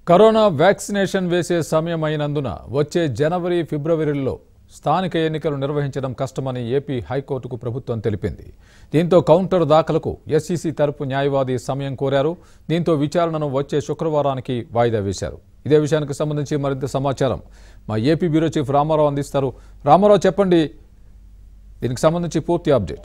corona vaccination వేసే సమయం అయినందున వచ్చే జనవరి ఫిబ్రవరిలో స్థానిక ఎన్నికలు నిర్వహించడం కష్టమని ఏపీ హైకోర్టుకు ప్రభుత్వం తెలిపింది దీంతో కౌంటర్ దాఖలకు ఎస్ఈసీ తరపు న్యాయవాది సమయం కోరారు దీంతో విచారణను వచ్చే శుక్రవారానికి వాయిదా వేశారు ఇదే విషయానికి సంబంధించి మరింత సమాచారం మా ఏపీ బ్యూరో చీఫ్ రామారావు అందిస్తారు రామారావు చెప్పండి దీనికి సంబంధించి పూర్తి అప్డేట్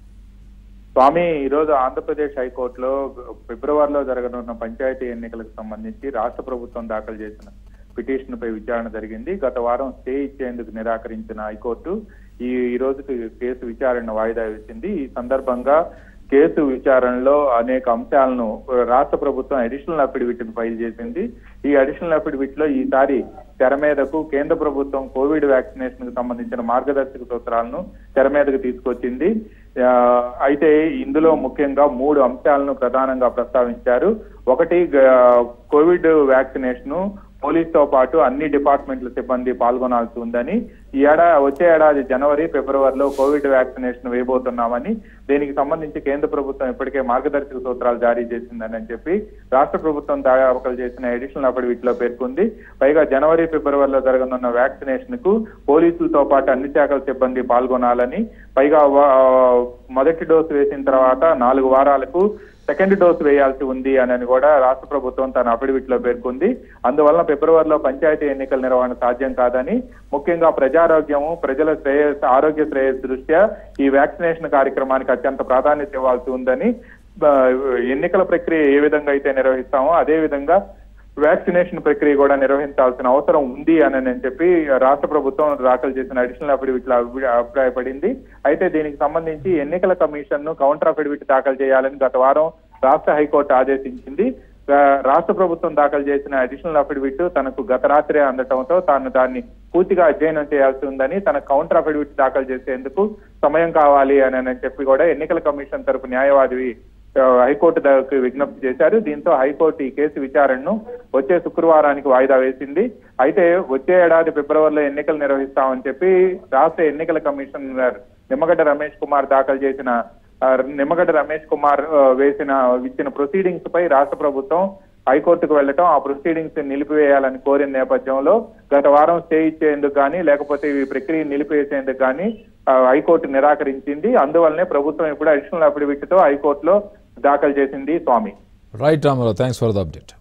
స్వామి ఈరోజు ఆంధ్రప్రదేశ్ హైకోర్టులో ఫిబ్రవరిలో జరగనున్న పంచాయతీ ఎన్నికలకు సంబంధించి రాష్ట్ర ప్రభుత్వం దాఖలు చేసిన పిటిషన్ పై విచారణ జరిగింది గత వారం స్టే ఇచ్చేందుకు నిరాకరించిన హైకోర్టు ఈ ఈ రోజుకి కేసు విచారణ వాయిదా వేసింది ఈ సందర్భంగా కేసు విచారణలో అనేక అంశాలను రాష్ట్ర ప్రభుత్వం అడిషనల్ అఫిడవిట్ ఫైల్ చేసింది ఈ అడిషనల్ అఫిడవిట్ లో ఈసారి తెర మీదకు కేంద్ర ప్రభుత్వం కోవిడ్ వ్యాక్సినేషన్ కు సంబంధించిన మార్గదర్శక సూత్రాలను తెర మీదకు తీసుకొచ్చింది ఆ, అయితే ఇందులో ముఖ్యంగా మూడు అంశాలను ప్రధానంగా ప్రస్తావించారు ఒకటి గ- కోవిడ్ వ్యాక్సినేషన్ పోలీస్ తో పాటు అన్ని డిపార్ట్మెంట్ల సిబ్బంది పాల్గొనాల్సి ఉందని ఈ ఏడా వచ్చే ఏడాది జనవరి ఫిబ్రవరిలో కోవిడ్ వ్యాక్సినేషన్ వేయబోతున్నామని దీనికి సంబంధించి కేంద్ర ప్రభుత్వం ఇప్పటికే మార్గదర్శక సూత్రాలు జారీ చేసిందని అని చెప్పి రాష్ట్ర ప్రభుత్వం దాఖలు చేసిన ఎడిషనల్ అఫిడవిట్ లో పేర్కొంది పైగా జనవరి ఫిబ్రవరిలో జరగనున్న వ్యాక్సినేషన్ కు పోలీసులతో పాటు అన్ని శాఖల సిబ్బంది పాల్గొనాలని పైగా వా- మొదటి డోసు వేసిన తర్వాత నాలుగు వారాలకు సెకండ్ డోస్ వేయాల్సి ఉంది అని కూడా రాష్ట్ర ప్రభుత్వం తన అఫిడవిట్ లో పేర్కొంది అందువల్ల ఫిబ్రవరిలో పంచాయతీ ఎన్నికల నిర్వహణ సాధ్యం కాదని ముఖ్యంగా ప్రజారోగ్యము ప్రజల శ్రేయస్ ఆరోగ్య శ్రేయస్ దృష్ట్యా ఈ వ్యాక్సినేషన్ కార్యక్రమానికి అత్యంత ప్రాధాన్యత ఇవ్వాల్సి ఉందని ఆ, ఎన్నికల ప్రక్రియ ఏ విధంగా అయితే నిర్వహిస్తామో అదే విధంగా వ్యాక్సినేషన్ ప్రక్రియ కూడా నిర్వహించాల్సిన అవసరం ఉంది అని అని చెప్పి రాష్ట్ర ప్రభుత్వం దాఖలు చేసిన అడిషనల్ అఫిడవిట్ లో అభి- అభిప్రాయపడింది అయితే దీనికి సంబంధించి ఎన్నికల కమిషన్ ను కౌంటర్ అఫిడవిట్ దాఖలు చేయాలని గత వారం రాష్ట్ర హైకోర్టు ఆదేశించింది ఆ, రాష్ట్ర ప్రభుత్వం దాఖలు చేసిన అడిషనల్ అఫిడవిట్ తనకు గత రాత్రి అందటంతో తాను దాన్ని పూర్తిగా అధ్యయనం చేయాల్సి ఉందని తన కౌంటర్ అఫిడవిట్ దాఖలు చేసేందుకు సమయం కావాలి అని అని చెప్పి కూడా ఎన్నికల కమిషన్ తరపు న్యాయవాది ఆ, హైకోర్టు దగ్గరకు విజ్ఞప్తి చేశారు దీంతో హైకోర్టు ఈ కేసు విచారణను వచ్చే శుక్రవారానికి వాయిదా వేసింది అయితే వచ్చే ఏడాది ఫిబ్రవరిలో ఎన్నికలు నిర్వహిస్తామని చెప్పి రాష్ట్ర ఎన్నికల కమిషనర్ నిమ్మగడ్డ రమేష్ కుమార్ దాఖలు చేసిన ఆ, నిమ్మగడ్డ రమేష్ కుమార్ ఆ, వేసిన ఇచ్చిన ప్రొసీడింగ్స్ పై రాష్ట్ర ప్రభుత్వం హైకోర్టుకు వెళ్లటం ఆ ప్రొసీడింగ్స్ నిలిపివేయాలని కోరిన నేపథ్యంలో గత వారం స్టే ఇచ్చేందుకు కానీ లేకపోతే ఈ ప్రక్రియ నిలిపివేసేందుకు కానీ ఆ, హైకోర్టు నిరాకరించింది అందువల్లనే ప్రభుత్వం ఇప్పుడు అడిషనల్ అఫిడవిట్ తో హైకోర్టులో దాఖలు చేసింది Swamy right Ramarao thanks for the update